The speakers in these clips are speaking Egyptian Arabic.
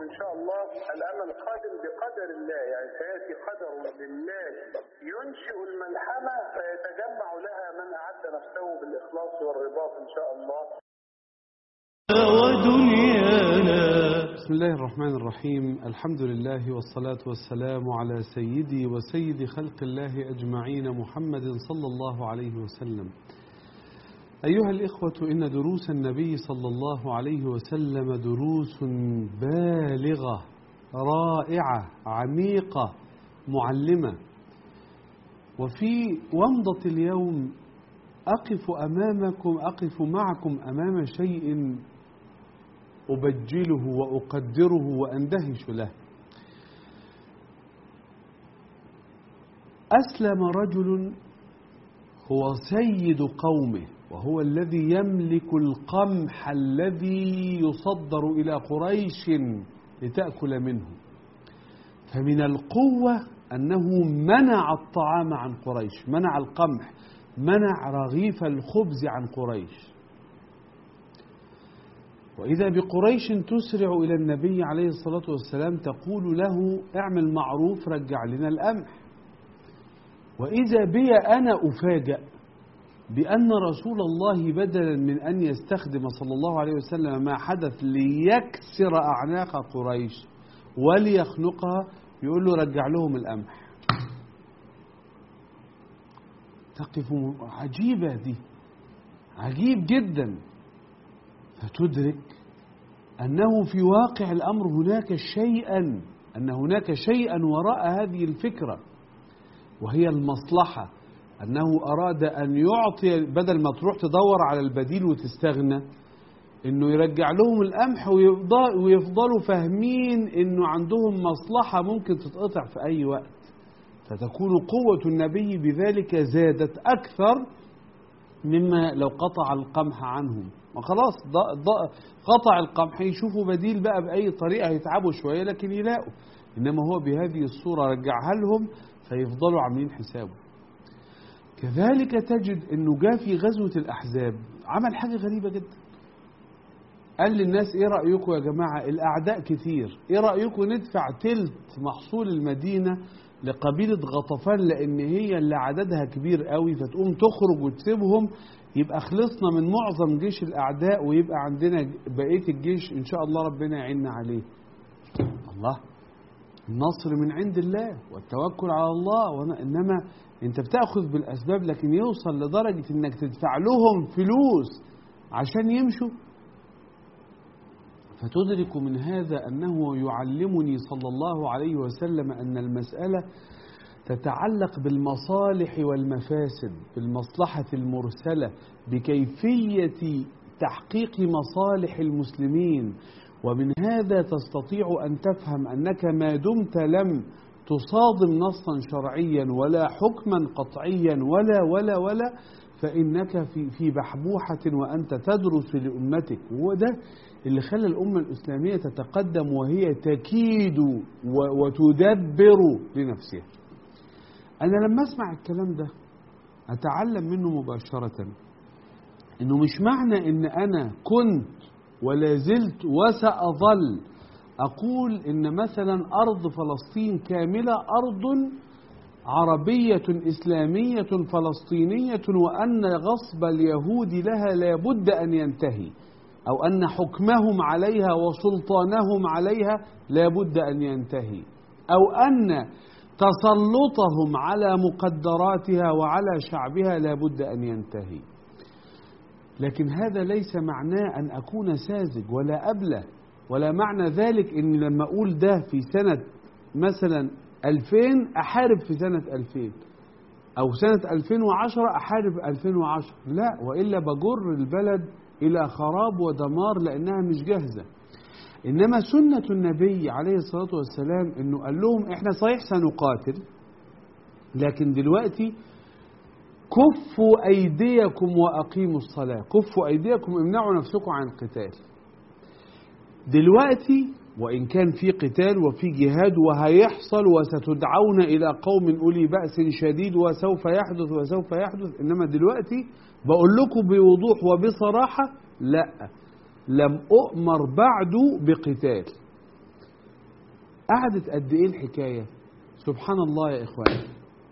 إن شاء الله الأمل قادم بقدر الله يعني سيأتي قدر لله ينشئ الملحمة فيتجمع لها من أعد نفسه بالإخلاص والرباط إن شاء الله ودنيانا بسم الله الرحمن الرحيم الحمد لله والصلاة والسلام على سيدي وسيد خلق الله أجمعين محمد صلى الله عليه وسلم أيها الإخوة إن دروس النبي صلى الله عليه وسلم دروس بالغة رائعة عميقة معلمة وفي ومضة اليوم أقف أمامكم أقف معكم أمام شيء أبجله وأقدره وأندهش له أسلم رجل هو سيد قومه وهو الذي يملك القمح الذي يصدر إلى قريش لتأكل منه فمن القوة أنه منع الطعام عن قريش منع القمح منع رغيف الخبز عن قريش وإذا بقريش تسرع إلى النبي عليه الصلاة والسلام تقول له اعمل معروف رجع لنا القمح وإذا بي أنا أفاجأ بأن رسول الله بدلا من أن يستخدم صلى الله عليه وسلم ما حدث ليكسر أعناق قريش وليخنقها يقول له رجع لهم القمح تقف عجيبة دي عجيب جدا فتدرك أنه في واقع الأمر هناك شيئا أن هناك شيئا وراء هذه الفكرة وهي المصلحة أنه أراد أن يعطي بدل ما تروح تدور على البديل وتستغنى انه يرجع لهم القمح ويفضلوا فاهمين انه عندهم مصلحة ممكن تتقطع في اي وقت فتكون قوة النبي بذلك زادت اكثر مما لو قطع القمح عنهم وخلاص قطع القمح يشوفوا بديل بقى بأي طريقة يتعبوا شوية لكن يلاقوا إنما هو بهذه الصورة رجعها لهم فيفضلوا عاملين حسابه كذلك تجد أنه جاء في غزوة الأحزاب عمل حاجة غريبة جدا قال للناس ايه رأيكم يا جماعة الاعداء كتير ايه رأيكم ندفع تلت محصول المدينة لقبيلة غطفان لان هي اللي عددها كبير قوي فتقوم تخرج وتسيبهم يبقى خلصنا من معظم جيش الاعداء ويبقى عندنا بقية الجيش ان شاء الله ربنا يعيننا عليه الله النصر من عند الله والتوكل على الله وأنا انما انت بتاخذ بالاسباب لكن يوصل لدرجة انك تدفع لهم فلوس عشان يمشوا فتدرك من هذا أنه يعلمني صلى الله عليه وسلم أن المسألة تتعلق بالمصالح والمفاسد بالمصلحة المرسلة بكيفية تحقيق مصالح المسلمين ومن هذا تستطيع أن تفهم أنك ما دمت لم تصادم نصا شرعيا ولا حكما قطعيا ولا ولا ولا فإنك في في بحبوحة وأنت تدرس لأمتك وده اللي خلى الأمة الإسلامية تتقدم وهي تكيد وتدبر لنفسها أنا لما أسمع الكلام ده أتعلم منه مباشرة إنه مش معنى إن أنا كنت ولا زلت وسأظل أقول إن مثلا أرض فلسطين كاملة أرض عربية إسلامية فلسطينية وأن غصب اليهود لها لابد أن ينتهي أو أن حكمهم عليها وسلطانهم عليها لابد أن ينتهي أو أن تسلطهم على مقدراتها وعلى شعبها لابد أن ينتهي لكن هذا ليس معناه أن أكون ساذج ولا أبله ولا معنى ذلك أن لما أقول ده في سنة مثلا 2000 أحارب في سنة 2000 أو سنة 2010 أحارب 2010 لا وإلا بجر البلد إلى خراب ودمار لأنها مش جاهزة إنما سنة النبي عليه الصلاة والسلام إنه قال لهم إحنا صحيح سنقاتل لكن دلوقتي كفوا أيديكم وأقيموا الصلاة كفوا أيديكم امنعوا نفسكم عن القتال دلوقتي وإن كان في قتال وفي جهاد وهيحصل وستدعون إلى قوم أولي بأس شديد وسوف يحدث وسوف يحدث إنما دلوقتي بقول لكم بوضوح وبصراحة لا لم أؤمر بعد بقتال قعدت قد ايه الحكايه سبحان الله يا اخوان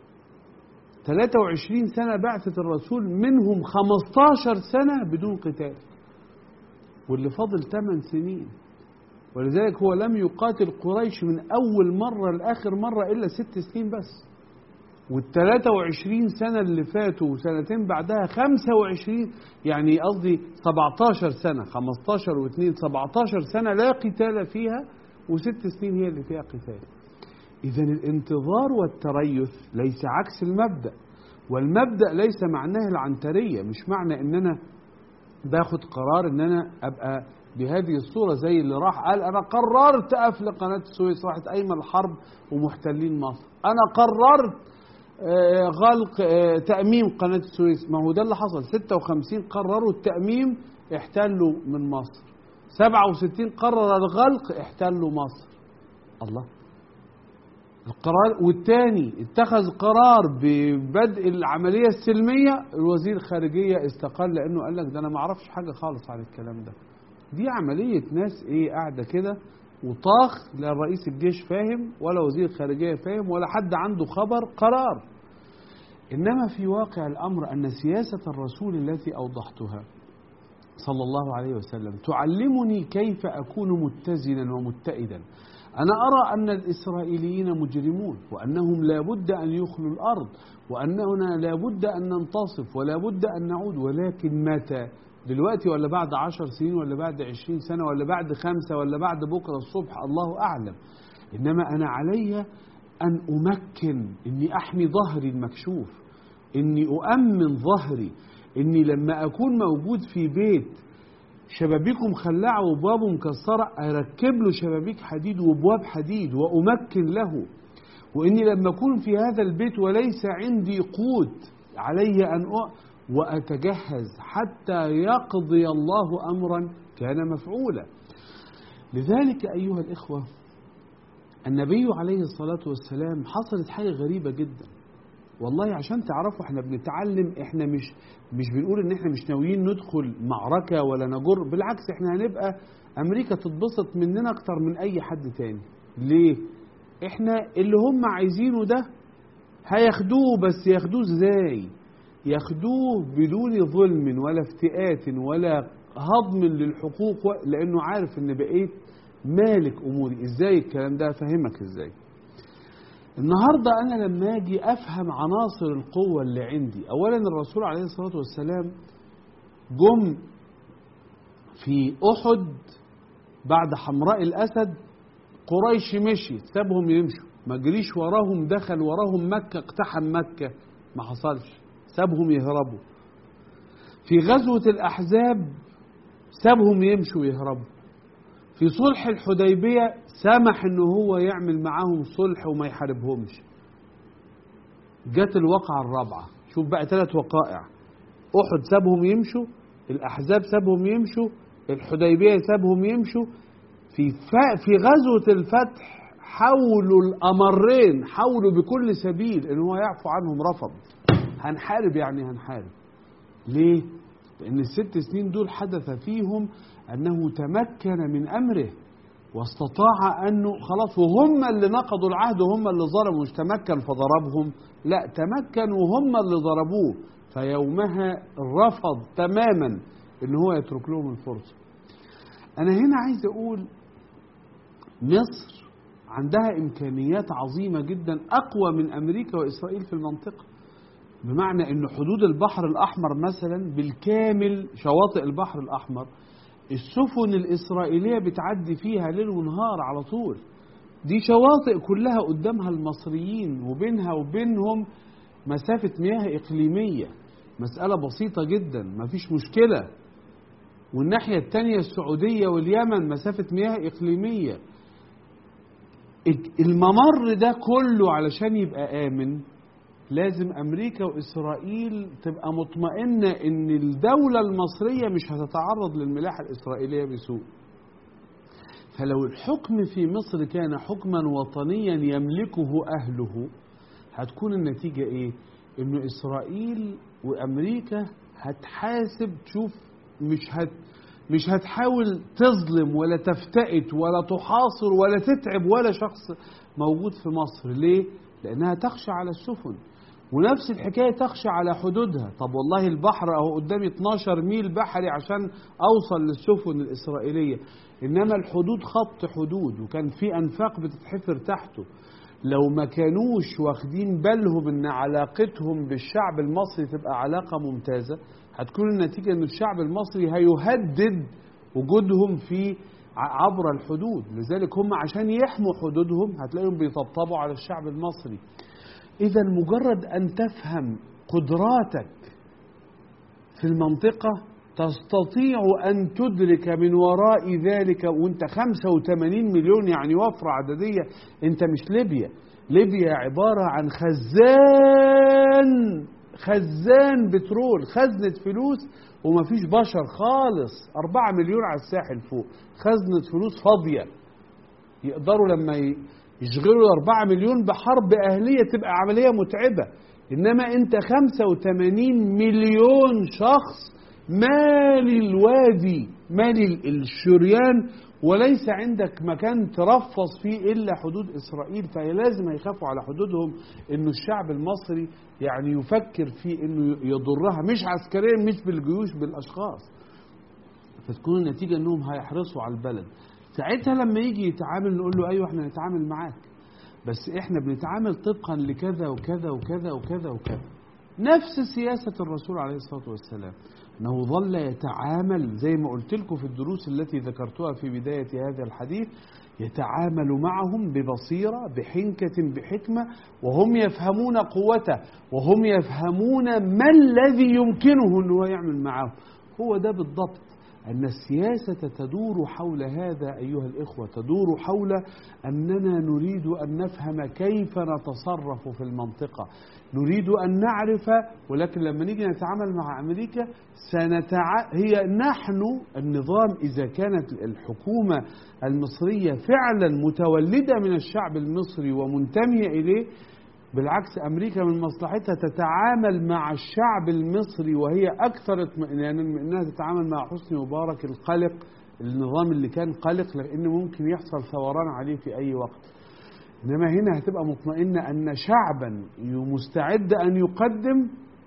23 سنه بعثه الرسول منهم 15 سنه بدون قتال واللي فاضل 8 سنين ولذلك هو لم يقاتل قريش من اول مره لاخر مره الا ست سنين بس وال 23 سنة اللي فاتوا وسنتين بعدها 25 يعني قصدي 17 سنة 15 و2 17 سنة لا قتال فيها وست سنين هي اللي فيها قتال. إذا الانتظار والتريث ليس عكس المبدأ والمبدأ ليس معناه العنترية مش معنى إن أنا باخد قرار إن أنا أبقى بهذه الصورة زي اللي راح قال أنا قررت أقفل قناة السويس راحت قايمة الحرب ومحتلين مصر أنا قررت آه، غلق آه، تأميم قناة السويس ما هو ده اللي حصل 56 قرروا التأميم احتلوا من مصر 67 قرر الغلق احتلوا مصر الله القرار والتاني اتخذ قرار ببدء العملية السلمية الوزير الخارجية استقال لأنه قال لك ده أنا ما أعرفش حاجة خالص عن الكلام ده دي عملية ناس إيه قاعدة كده وطاخ لا رئيس الجيش فاهم ولا وزير الخارجية فاهم ولا حد عنده خبر قرار إنما في واقع الأمر أن سياسة الرسول التي أوضحتها صلى الله عليه وسلم تعلمني كيف أكون متزنا ومتئدا أنا أرى أن الإسرائيليين مجرمون وأنهم لا بد أن يخلوا الأرض وأننا لا بد أن ننتصف ولا بد أن نعود ولكن متى دلوقتي ولا بعد عشر سنين ولا بعد عشرين سنة ولا بعد خمسة ولا بعد بكرة الصبح الله أعلم إنما أنا علي أن أمكن إني أحمي ظهري المكشوف إني أؤمن ظهري إني لما أكون موجود في بيت شبابيكه مخلعة وابوابه مكسرة أركب له شبابيك حديد وابواب حديد وأمكن له وإني لما أكون في هذا البيت وليس عندي قوت علي أن أ... وأتجهز حتى يقضي الله أمرا كان مفعولا لذلك أيها الإخوة النبي عليه الصلاة والسلام حصلت حاجة غريبة جدا والله عشان تعرفوا احنا بنتعلم احنا مش مش بنقول ان احنا مش ناويين ندخل معركة ولا نجر بالعكس احنا هنبقى امريكا تتبسط مننا اكتر من اي حد تاني ليه احنا اللي هم عايزينه ده هياخدوه بس ياخدوه ازاي ياخدوه بدون ظلم ولا افتئات ولا هضم للحقوق و- لانه عارف ان بقيت مالك اموري ازاي الكلام ده افهمك ازاي النهارده انا لما اجي افهم عناصر القوه اللي عندي اولا الرسول عليه الصلاه والسلام جم في احد بعد حمراء الاسد قريش مشي سابهم يمشوا ما جريش وراهم دخل وراهم مكه اقتحم مكه ما حصلش سابهم يهربوا في غزوه الاحزاب سابهم يمشوا ويهربوا في صلح الحديبية سمح ان هو يعمل معاهم صلح وما يحاربهمش جت الواقعة الرابعة شوف بقى ثلاث وقائع أحد سابهم يمشوا الأحزاب سابهم يمشوا الحديبية سابهم يمشوا في ف... في غزوة الفتح حاولوا الأمرين حاولوا بكل سبيل ان هو يعفو عنهم رفض هنحارب يعني هنحارب ليه؟ لأن الست سنين دول حدث فيهم أنه تمكن من أمره واستطاع أنه خلاص وهم اللي نقضوا العهد وهم اللي ظلموا مش تمكن فضربهم لا تمكن وهم اللي ضربوه فيومها رفض تماما ان هو يترك لهم الفرصة أنا هنا عايز أقول مصر عندها إمكانيات عظيمة جدا أقوى من أمريكا وإسرائيل في المنطقة بمعنى أن حدود البحر الأحمر مثلا بالكامل شواطئ البحر الأحمر السفن الإسرائيلية بتعدي فيها ليل ونهار على طول دي شواطئ كلها قدامها المصريين وبينها وبينهم مسافة مياه إقليمية مسألة بسيطة جدا مفيش مشكلة والناحية التانية السعودية واليمن مسافة مياه إقليمية الممر ده كله علشان يبقى آمن لازم أمريكا وإسرائيل تبقى مطمئنة إن الدولة المصرية مش هتتعرض للملاحة الإسرائيلية بسوء فلو الحكم في مصر كان حكما وطنيا يملكه أهله هتكون النتيجة إيه؟ إنه إسرائيل وأمريكا هتحاسب تشوف مش هت مش هتحاول تظلم ولا تفتئت ولا تحاصر ولا تتعب ولا شخص موجود في مصر ليه؟ لأنها تخشى على السفن ونفس الحكاية تخشى على حدودها طب والله البحر أهو قدامي 12 ميل بحري عشان أوصل للسفن الإسرائيلية إنما الحدود خط حدود وكان في أنفاق بتتحفر تحته لو ما كانوش واخدين بالهم ان علاقتهم بالشعب المصري تبقى علاقة ممتازة هتكون النتيجة ان الشعب المصري هيهدد وجودهم في ع- عبر الحدود لذلك هم عشان يحموا حدودهم هتلاقيهم بيطبطبوا على الشعب المصري اذا مجرد ان تفهم قدراتك في المنطقة تستطيع أن تدرك من وراء ذلك وأنت 85 مليون يعني وفرة عددية أنت مش ليبيا ليبيا عبارة عن خزان خزان بترول خزنة فلوس ومفيش بشر خالص أربعة مليون على الساحل فوق خزنة فلوس فاضية يقدروا لما ي- يشغلوا الأربعة مليون بحرب أهلية تبقى عملية متعبة إنما أنت 85 مليون شخص مالي الوادي مالي ال- الشريان وليس عندك مكان ترفص فيه إلا حدود إسرائيل فهي لازم هيخافوا على حدودهم إنه الشعب المصري يعني يفكر في إنه يضرها مش عسكريا مش بالجيوش بالأشخاص فتكون النتيجة انهم هيحرصوا على البلد ساعتها لما يجي يتعامل نقول له ايوه احنا نتعامل معاك بس احنا بنتعامل طبقا لكذا وكذا وكذا وكذا وكذا نفس سياسة الرسول عليه الصلاة والسلام أنه ظل يتعامل زي ما قلت لكم في الدروس التي ذكرتها في بداية هذا الحديث يتعامل معهم ببصيرة بحنكة بحكمة وهم يفهمون قوته وهم يفهمون ما الذي يمكنه أنه يعمل معه هو ده بالضبط أن السياسة تدور حول هذا أيها الإخوة تدور حول أننا نريد أن نفهم كيف نتصرف في المنطقة نريد أن نعرف ولكن لما نيجي نتعامل مع أمريكا سنتع... هي نحن النظام إذا كانت الحكومة المصرية فعلا متولدة من الشعب المصري ومنتمية إليه بالعكس امريكا من مصلحتها تتعامل مع الشعب المصري وهي اكثر اطمئنانا من انها تتعامل مع حسني مبارك القلق النظام اللي كان قلق لان ممكن يحصل ثوران عليه في اي وقت انما هنا هتبقى مطمئنه ان شعبا مستعد ان يقدم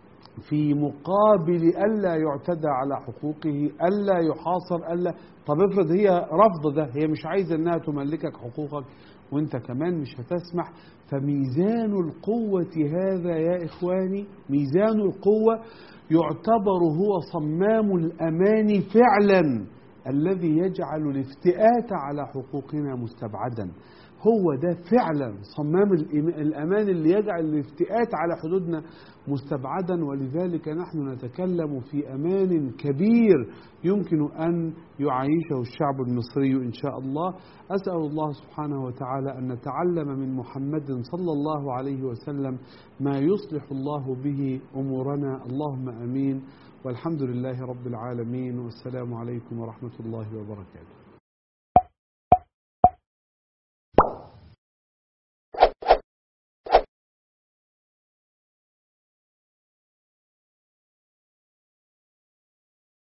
في مقابل الا يعتدى على حقوقه الا يحاصر الا طب افرض هي رفض ده هي مش عايزه انها تملكك حقوقك وانت كمان مش هتسمح فميزان القوة هذا يا إخواني ميزان القوة يعتبر هو صمام الأمان فعلا الذي يجعل الافتئات على حقوقنا مستبعدا هو ده فعلا صمام الإم- الأمان اللي يجعل الافتئات على حدودنا مستبعدا ولذلك نحن نتكلم في أمان كبير يمكن أن يعيشه الشعب المصري إن شاء الله أسأل الله سبحانه وتعالى أن نتعلم من محمد صلى الله عليه وسلم ما يصلح الله به أمورنا اللهم أمين والحمد لله رب العالمين والسلام عليكم ورحمة الله وبركاته